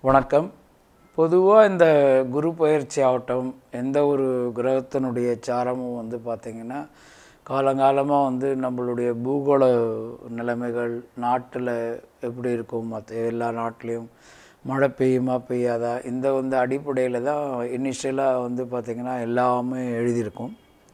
வணக்கம் பொதுவாக இந்த குரு பயிற்சி ஆகட்டும் எந்த ஒரு கிரகத்தினுடைய சாரமும் வந்து பார்த்திங்கன்னா காலங்காலமாக வந்து நம்மளுடைய பூகோள நிலைமைகள் நாட்டில் எப்படி இருக்கும் மற்ற எல்லா நாட்டிலையும் மழை பெய்யுமா பெய்யாதா இந்த வந்து அடிப்படையில் தான் இனிஷியலாக வந்து பார்த்திங்கன்னா எல்லாமே எழுதியிருக்கும்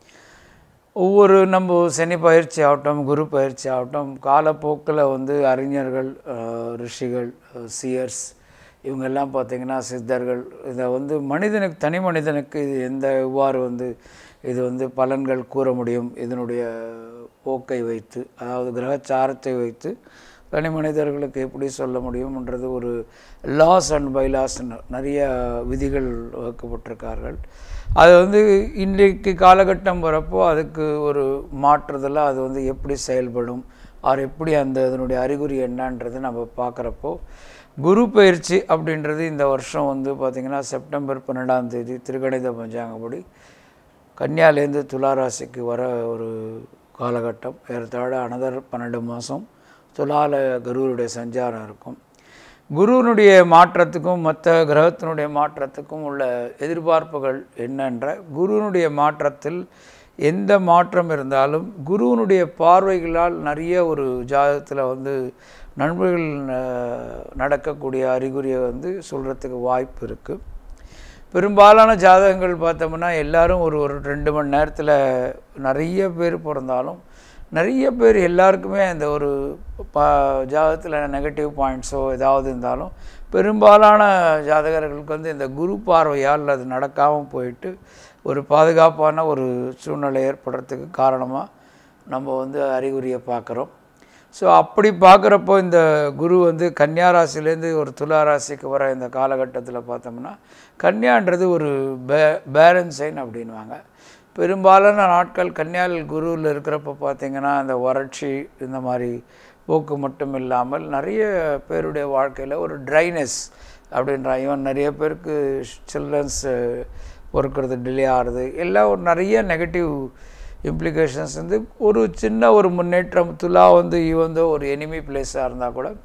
ஒவ்வொரு நம்ம சனி பயிற்சி ஆகட்டும் குரு பயிற்சி ஆகட்டும் காலப்போக்கில் வந்து அறிஞர்கள் அஹ், ரிஷிகள் சியர்ஸ் இவங்கெல்லாம் பார்த்திங்கன்னா சித்தர்கள் இதை வந்து மனிதனுக்கு தனி மனிதனுக்கு இது எந்த இவ்வாறு வந்து இது வந்து பலன்கள் கூற முடியும் இதனுடைய போக்கை வைத்து அதாவது கிரகச்சாரத்தை வைத்து தனி மனிதர்களுக்கு எப்படி சொல்ல முடியும்ன்றது ஒரு லாஸ் அண்ட் பைலாஸ் நிறைய விதிகள் வகுக்கப்பட்டிருக்கார்கள் அது வந்து இன்றைக்கு காலகட்டம் வரப்போ அதுக்கு ஒரு மாற்றுதலாக அது வந்து எப்படி செயல்படும் அவர் எப்படி அந்த அதனுடைய அறிகுறி என்னன்றது நம்ம பார்க்குறப்போ குரு பயிற்சி அப்படின்றது இந்த வருஷம் வந்து பார்த்திங்கன்னா செப்டம்பர் பன்னெண்டாம் தேதி திருக்கணித பஞ்சாங்கப்படி கன்னியாலேருந்து துளாராசிக்கு வர ஒரு காலகட்டம் ஏறத்தாழ அனதர் பன்னெண்டு மாதம் துலால குருவுடைய சஞ்சாரம் இருக்கும் குருவினுடைய மாற்றத்துக்கும் மற்ற கிரகத்தினுடைய மாற்றத்துக்கும் உள்ள எதிர்பார்ப்புகள் என்னென்ற குருவினுடைய மாற்றத்தில் எந்த மாற்றம் இருந்தாலும் குருவினுடைய பார்வைகளால் நிறைய ஒரு ஜாதகத்தில் வந்து நண்பர்கள் அஹ், நடக்கக்கூடிய அறிகுறியை வந்து சொல்கிறதுக்கு வாய்ப்பு இருக்குது பெரும்பாலான ஜாதகங்கள் பார்த்தோம்னா எல்லாரும் ஒரு ஒரு ரெண்டு மணி நேரத்தில் நிறைய பேர் பிறந்தாலும் நிறைய பேர் எல்லாருக்குமே அந்த ஒரு பா ஜாதகத்தில் நெகட்டிவ் பாயிண்ட்ஸோ ஏதாவது இருந்தாலும் பெரும்பாலான ஜாதகர்களுக்கு வந்து இந்த குரு பார்வையால் அது நடக்காமல் போயிட்டு ஒரு பாதுகாப்பான ஒரு சூழ்நிலை ஏற்படுறதுக்கு காரணமாக நம்ம வந்து அறிகுறியை பார்க்குறோம் ஸோ அப்படி பார்க்குறப்போ இந்த குரு வந்து கன்னியா ராசிலேருந்து ஒரு துலா ராசிக்கு வர இந்த காலகட்டத்தில் பார்த்தோம்னா கன்னியான்றது ஒரு பே பேலன்ஸ் சைன் அப்படின்வாங்க பெரும்பாலான நாட்கள் கன்னியாவில் குருவில் இருக்கிறப்ப பார்த்தீங்கன்னா அந்த வறட்சி இந்த மாதிரி போக்கு மட்டும் இல்லாமல் நிறைய பேருடைய வாழ்க்கையில் ஒரு ட்ரைனஸ் அப்படின்ற இவன் நிறைய பேருக்கு சில்ட்ரன்ஸ் பொறுக்கிறது டிலே ஆகுது எல்லாம் ஒரு நிறைய நெகட்டிவ் இம்ப்ளிகேஷன்ஸ் வந்து ஒரு சின்ன ஒரு முன்னேற்றம் துலா வந்து ஈவந்தோ ஒரு எனிமி பிளேஸாக இருந்தால் கூட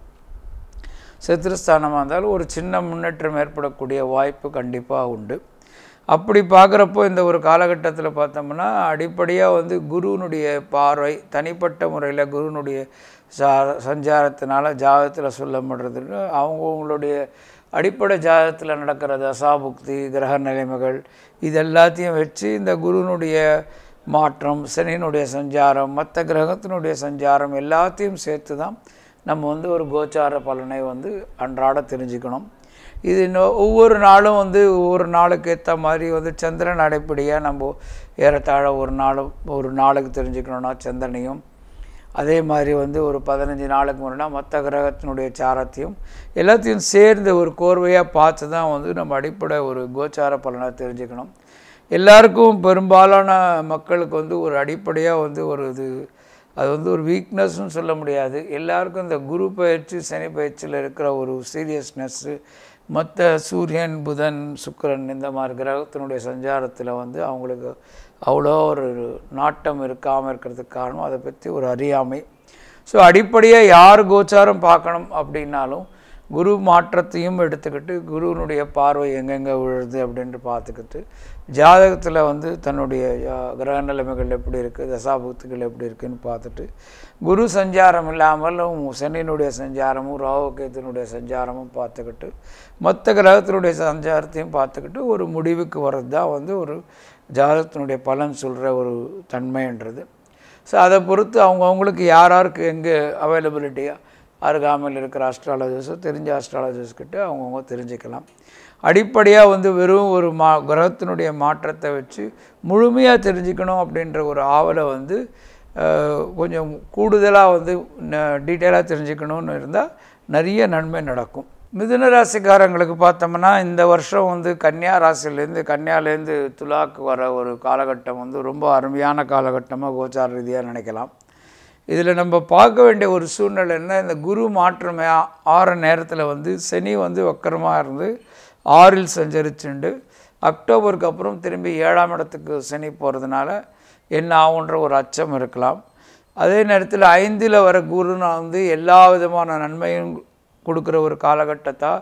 சத்துருஸ்தானமாக இருந்தாலும் ஒரு சின்ன முன்னேற்றம் ஏற்படக்கூடிய வாய்ப்பு கண்டிப்பாக உண்டு அப்படி பார்க்குறப்போ இந்த ஒரு காலகட்டத்தில் பார்த்தோம்னா அடிப்படையாக வந்து குருவினுடைய பார்வை தனிப்பட்ட முறையில் குருவினுடைய சா சஞ்சாரத்தினால ஜாதகத்தில் சொல்லப்படுறதுன்னு அவங்கவுங்களுடைய அடிப்படை ஜாதகத்தில் நடக்கிற தசாபுக்தி கிரக நிலைமைகள் இது எல்லாத்தையும் வச்சு இந்த குருவினுடைய மாற்றம் சனியினுடைய சஞ்சாரம் மற்ற கிரகத்தினுடைய சஞ்சாரம் எல்லாத்தையும் சேர்த்து தான் நம்ம வந்து ஒரு கோச்சார பலனை வந்து அன்றாட தெரிஞ்சுக்கணும் இது இன்னும் ஒவ்வொரு நாளும் வந்து ஒவ்வொரு நாளுக்கு ஏற்ற மாதிரி வந்து சந்திரன் அடிப்படையாக நம்ம ஏறத்தாழ ஒரு நாள் ஒரு நாளுக்கு தெரிஞ்சுக்கணுன்னா சந்திரனையும் அதே மாதிரி வந்து ஒரு பதினஞ்சு நாளுக்கு முன்னாடி மற்ற கிரகத்தினுடைய சாரத்தையும் எல்லாத்தையும் சேர்ந்து ஒரு கோர்வையாக பார்த்து தான் வந்து நம்ம அடிப்படை ஒரு கோச்சார பலனை தெரிஞ்சுக்கணும் எல்லாருக்கும் பெரும்பாலான மக்களுக்கு வந்து ஒரு அடிப்படையாக வந்து ஒரு இது அது வந்து ஒரு வீக்னஸ்னு சொல்ல முடியாது எல்லாருக்கும் இந்த குரு பயிற்சி சனி பயிற்சியில் இருக்கிற ஒரு சீரியஸ்னஸ்ஸு மற்ற சூரியன் புதன் சுக்கிரன் இந்த மாதிரி கிரகத்தினுடைய சஞ்சாரத்தில் வந்து அவங்களுக்கு அவ்வளோ ஒரு நாட்டம் இருக்காமல் இருக்கிறதுக்கு காரணம் அதை பற்றி ஒரு அறியாமை ஸோ அடிப்படையாக யார் கோச்சாரம் பார்க்கணும் அப்படின்னாலும் குரு மாற்றத்தையும் எடுத்துக்கிட்டு குருவினுடைய பார்வை எங்கெங்கே விழுது அப்படின்ட்டு பார்த்துக்கிட்டு ஜாதகத்தில் வந்து தன்னுடைய யா- கிரக நிலைமைகள் எப்படி இருக்குது தசாபுக்திகள் எப்படி இருக்குன்னு பார்த்துட்டு குரு சஞ்சாரம் இல்லாமலும் சனியினுடைய சஞ்சாரமும் ராகுகேத்தினுடைய சஞ்சாரமும் பார்த்துக்கிட்டு மற்ற கிரகத்தினுடைய சஞ்சாரத்தையும் பார்த்துக்கிட்டு ஒரு முடிவுக்கு வர்றது தான் வந்து ஒரு ஜாதகத்தினுடைய பலன் சொல்கிற ஒரு தன்மைன்றது ஸோ அதை பொறுத்து அவங்க அவங்களுக்கு யார் யாருக்கு எங்கே அவைலபிலிட்டியாக அருகாமையில் இருக்கிற அஸ்ட்ராலஜர்ஸோ தெரிஞ்ச அஸ்ட்ராலஜர்ஸ் கிட்ட அவங்கவுங்க தெரிஞ்சுக்கலாம் அடிப்படையாக வந்து வெறும் ஒரு மா கிரகத்தினுடைய மாற்றத்தை வச்சு முழுமையாக தெரிஞ்சுக்கணும் அப்படின்ற ஒரு ஆவலை வந்து அஹ், கொஞ்சம் கூடுதலாக வந்து டீட்டெயிலாக தெரிஞ்சுக்கணும்னு இருந்தால் நிறைய நன்மை நடக்கும் மிதுன ராசிக்காரங்களுக்கு பார்த்தோம்னா இந்த வருஷம் வந்து கன்னியா ராசிலேருந்து கன்னியாலேருந்து துலாக்கு வர ஒரு காலகட்டம் வந்து ரொம்ப அருமையான காலகட்டமாக கோச்சார ரீதியாக நினைக்கலாம் இதில் நம்ம பார்க்க வேண்டிய ஒரு சூழ்நிலை என்ன இந்த குரு மாற்றமே ஆ- ஆற நேரத்தில் வந்து சனி வந்து வக்கரமாக இருந்து ஆறில் சஞ்சரிச்சுண்டு அக்டோபருக்கு அப்புறம் திரும்பி ஏழாம் இடத்துக்கு சனி போகிறதுனால என்ன ஆகுன்ற ஒரு அச்சம் இருக்கலாம் அதே நேரத்தில் ஐந்தில் வர குருனா வந்து எல்லா விதமான நன்மையும் கொடுக்குற ஒரு காலகட்டத்தா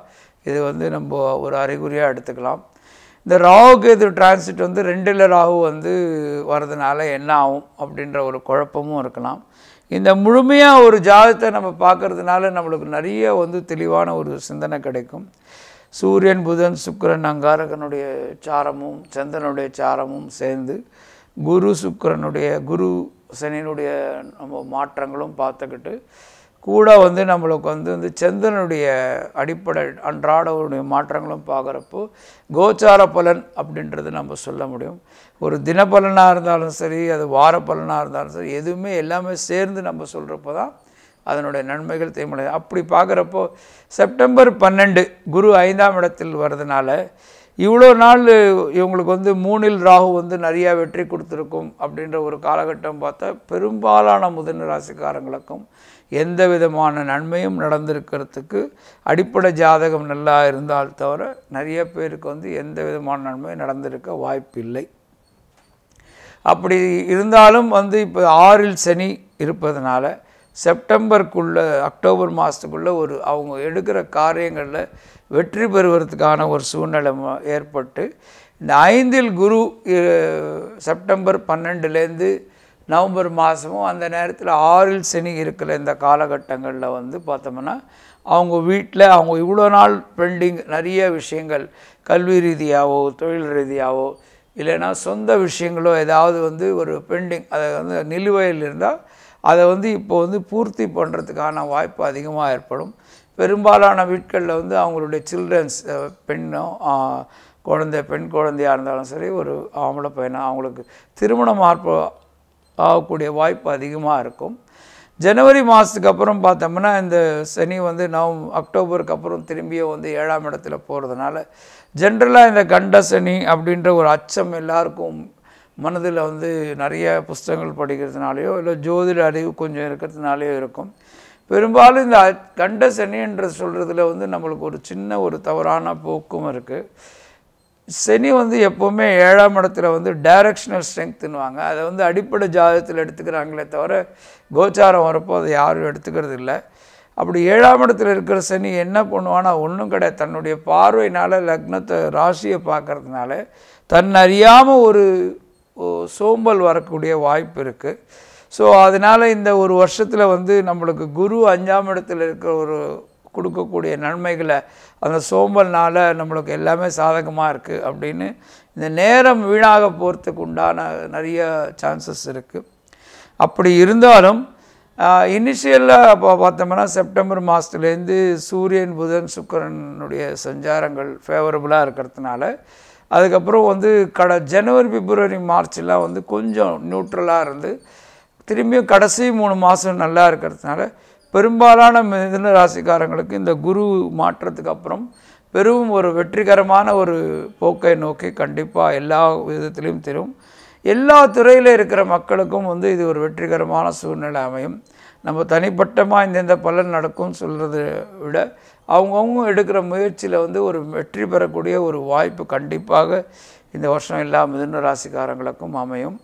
இது வந்து நம்ம ஒரு அறிகுறியாக எடுத்துக்கலாம் இந்த ராகுக்கு இது டிரான்சிட் வந்து ரெண்டில் ராகு வந்து வர்றதுனால என்ன ஆகும் அப்படின்ற ஒரு குழப்பமும் இருக்கலாம் இந்த முழுமையாக ஒரு ஜாதகத்தை நம்ம பார்க்கறதுனால நம்மளுக்கு நிறைய வந்து தெளிவான ஒரு சிந்தனை கிடைக்கும் சூரியன் புதன் சுக்கிரன் அங்காரகனுடைய சாரமும் சந்திரனுடைய சாரமும் சேர்ந்து குரு சுக்கிரனுடைய குரு சனியினுடைய நம்ம மாற்றங்களும் பார்த்துக்கிட்டு கூட வந்து நம்மளுக்கு வந்து வந்து சந்திரனுடைய அடிப்படை அன்றாடவுடைய மாற்றங்களும் பார்க்குறப்போ கோச்சார பலன் அப்படின்றது நம்ம சொல்ல முடியும் ஒரு தினப்பலனாக இருந்தாலும் சரி அது வார பலனாக இருந்தாலும் சரி எதுவுமே எல்லாமே சேர்ந்து நம்ம சொல்கிறப்போ தான் அதனுடைய நன்மைகள் தீமைகள் அப்படி பார்க்குறப்போ செப்டம்பர் பன்னெண்டு குரு ஐந்தாம் இடத்தில் வர்றதுனால இவ்வளோ நாள் இவங்களுக்கு வந்து மூணில் ராகு வந்து நிறையா வெற்றி கொடுத்துருக்கும் அப்படின்ற ஒரு காலகட்டம் பார்த்தா பெரும்பாலான முதன் ராசிக்காரங்களுக்கும் எந்த விதமான நன்மையும் நடந்திருக்கிறதுக்கு அடிப்படை ஜாதகம் நல்லா இருந்தால் தவிர நிறைய பேருக்கு வந்து எந்த விதமான நன்மையும் நடந்திருக்க வாய்ப்பில்லை அப்படி இருந்தாலும் வந்து இப்போ ஆறில் சனி இருப்பதனால செப்டம்பருக்குள்ளே அக்டோபர் மாதத்துக்குள்ளே ஒரு அவங்க எடுக்கிற காரியங்களில் வெற்றி பெறுவதற்கான ஒரு சூழ்நிலை ம- ஏற்பட்டு இந்த ஐந்தில் குரு அஹ், செப்டம்பர் பன்னெண்டுலேருந்து நவம்பர் மாதமும் அந்த நேரத்தில் ஆறில் சனி இருக்கிற இந்த காலகட்டங்களில் வந்து பார்த்தோம்னா அவங்க வீட்டில் அவங்க இவ்வளோ நாள் பெண்டிங் நிறைய விஷயங்கள் கல்வி ரீதியாகவோ தொழில் ரீதியாகவோ இல்லைன்னா சொந்த விஷயங்களோ ஏதாவது வந்து ஒரு பெண்டிங் அதை வந்து நிலுவையில் இருந்தால் அதை வந்து இப்போ வந்து பூர்த்தி பண்ணுறதுக்கான வாய்ப்பு அதிகமாக ஏற்படும் பெரும்பாலான வீட்களில் வந்து அவங்களுடைய சில்ட்ரன்ஸ் பெண்ணோ ஆஹ், குழந்தை பெண் குழந்தையாக இருந்தாலும் சரி ஒரு ஆம்பளை பையனோ அவங்களுக்கு திருமணம் ஆற்ப ஆகக்கூடிய வாய்ப்பு அதிகமாக இருக்கும் ஜனவரி மாதத்துக்கு அப்புறம் பார்த்தோம்னா இந்த சனி வந்து நவம் அக்டோபருக்கு அப்புறம் திரும்பியும் வந்து ஏழாம் இடத்துல போகிறதுனால ஜென்ரலாக இந்த கண்ட சனி அப்படின்ற ஒரு அச்சம் எல்லாருக்கும் மனதில் வந்து நிறைய புஸ்தகங்கள் படிக்கிறதுனாலையோ இல்லை ஜோதிட அறிவு கொஞ்சம் இருக்கிறதுனாலையோ இருக்கும் பெரும்பாலும் இந்த அ- கண்ட சனின்ற சொல்கிறதுல வந்து நம்மளுக்கு ஒரு சின்ன ஒரு தவறான போக்கும் இருக்குது சனி வந்து எப்போவுமே ஏழாம் இடத்துல வந்து டைரக்ஷனல் ஸ்ட்ரென்த்துன்னுவாங்க அதை வந்து அடிப்படை ஜாதகத்தில் எடுத்துக்கிறாங்களே தவிர கோச்சாரம் வரப்போ அதை யாரும் எடுத்துக்கிறது இல்லை அப்படி ஏழாம் இடத்துல இருக்கிற சனி என்ன பண்ணுவான்னா ஒன்றும் கிடையாது தன்னுடைய பார்வையினால் லக்னத்தை ராசியை பார்க்கறதுனால தன் அறியாமல் ஒரு ஓ, சோம்பல் வரக்கூடிய வாய்ப்பு இருக்குது ஸோ அதனால் இந்த ஒரு வருஷத்தில் வந்து நம்மளுக்கு குரு அஞ்சாம் இடத்துல இருக்கிற ஒரு கொடுக்கக்கூடிய நன்மைகளை அந்த சோம்பல்னால நம்மளுக்கு எல்லாமே சாதகமாக இருக்குது அப்படின்னு இந்த நேரம் வீணாக போகிறதுக்கு உண்டான நிறைய சான்சஸ் இருக்குது அப்படி இருந்தாலும் இனிஷியலாக இப்போ பார்த்தோம்னா செப்டம்பர் மாதத்துலேருந்து சூரியன் புதன் சுக்கிரனுடைய சஞ்சாரங்கள் ஃபேவரபுளாக இருக்கிறதுனால அதுக்கப்புறம் வந்து கட ஜனவரி பிப்ரவரி மார்ச்லாம் வந்து கொஞ்சம் நியூட்ரலாக இருந்து திரும்பியும் கடைசி மூணு மாதம் நல்லா இருக்கிறதுனால பெரும்பாலான மிதுன ராசிக்காரங்களுக்கு இந்த குரு மாற்றத்துக்கு அப்புறம் பெரும் ஒரு வெற்றிகரமான ஒரு போக்கை நோக்கி கண்டிப்பாக எல்லா விதத்திலையும் தெரியும் எல்லா துறையில் இருக்கிற மக்களுக்கும் வந்து இது ஒரு வெற்றிகரமான சூழ்நிலை அமையும் நம்ம தனிப்பட்டமாக இந்தந்த பலன் நடக்கும்னு சொல்கிறத விட அவங்கவுங்க எடுக்கிற முயற்சியில் வந்து ஒரு வெற்றி பெறக்கூடிய ஒரு வாய்ப்பு கண்டிப்பாக இந்த வருஷம் எல்லா மிதுன ராசிக்காரங்களுக்கும் அமையும்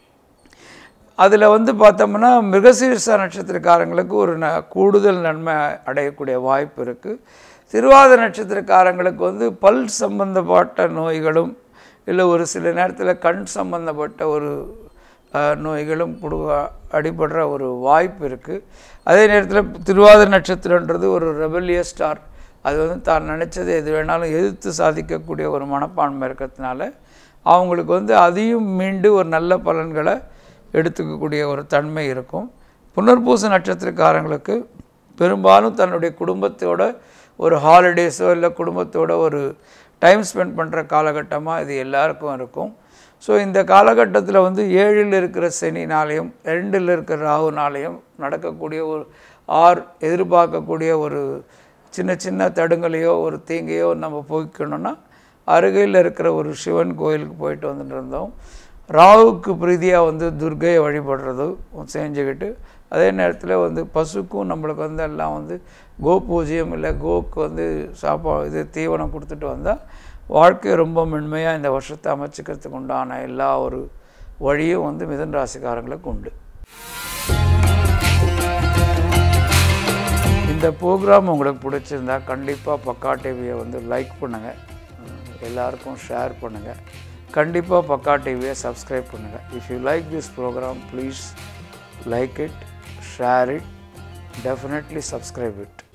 அதில் வந்து பார்த்தோம்னா மிருகசீர்ஷ நட்சத்திரக்காரங்களுக்கு ஒரு ந கூடுதல் நன்மை அடையக்கூடிய வாய்ப்பு இருக்குது திருவாத நட்சத்திரக்காரங்களுக்கு வந்து பல் சம்பந்தப்பட்ட நோய்களும் இல்லை ஒரு சில நேரத்தில் கண் சம்பந்தப்பட்ட ஒரு அஹ், நோய்களும் கொடுக்க அடிபடுற ஒரு வாய்ப்பு இருக்குது அதே நேரத்தில் திருவாத நட்சத்திரன்றது ஒரு ரெபல்லியஸ் ஸ்டார் அது வந்து தான் நினச்சது எது வேணாலும் எதிர்த்து சாதிக்கக்கூடிய ஒரு மனப்பான்மை இருக்கிறதுனால அவங்களுக்கு வந்து அதையும் மீண்டு ஒரு நல்ல பலன்களை எடுத்துக்கக்கூடிய ஒரு தன்மை இருக்கும் புனர்பூச நட்சத்திரக்காரங்களுக்கு பெரும்பாலும் தன்னுடைய குடும்பத்தோட ஒரு ஹாலிடேஸோ இல்லை குடும்பத்தோட ஒரு டைம் ஸ்பெண்ட் பண்ணுற காலகட்டமாக இது எல்லாருக்கும் இருக்கும் ஸோ இந்த காலகட்டத்தில் வந்து ஏழில் இருக்கிற சனினாலையும் ரெண்டில் இருக்கிற ராகுனாலையும் நடக்கக்கூடிய ஒரு ஆர் எதிர்பார்க்கக்கூடிய ஒரு சின்ன சின்ன தடுங்கலையோ ஒரு தீங்கையோ நம்ம போய்க்கணும்னா அருகில் இருக்கிற ஒரு சிவன் கோயிலுக்கு போயிட்டு வந்துட்டு இருந்தோம் ராகுக்கு பிரீதியாக வந்து துர்க்கையை வழிபடுறது செஞ்சுக்கிட்டு அதே நேரத்தில் வந்து பசுக்கும் நம்மளுக்கு வந்து எல்லாம் வந்து கோ பூஜ்யம் இல்லை கோக்கு வந்து சாப்பா இது தீவனம் கொடுத்துட்டு வந்தால் வாழ்க்கை ரொம்ப மென்மையாக இந்த வருஷத்தை அமைச்சிக்கிறதுக்கு உண்டான எல்லா ஒரு வழியும் வந்து மிதன் ராசிக்காரங்களுக்கு உண்டு இந்த ப்ரோக்ராம் உங்களுக்கு பிடிச்சிருந்தா கண்டிப்பாக பக்கா டிவியை வந்து லைக் பண்ணுங்கள் எல்லாருக்கும் ஷேர் பண்ணுங்கள் கண்டிப்பாக பக்கா டிவியை சப்ஸ்கிரைப் பண்ணுங்கள் if you like this programme please like it share it definitely subscribe it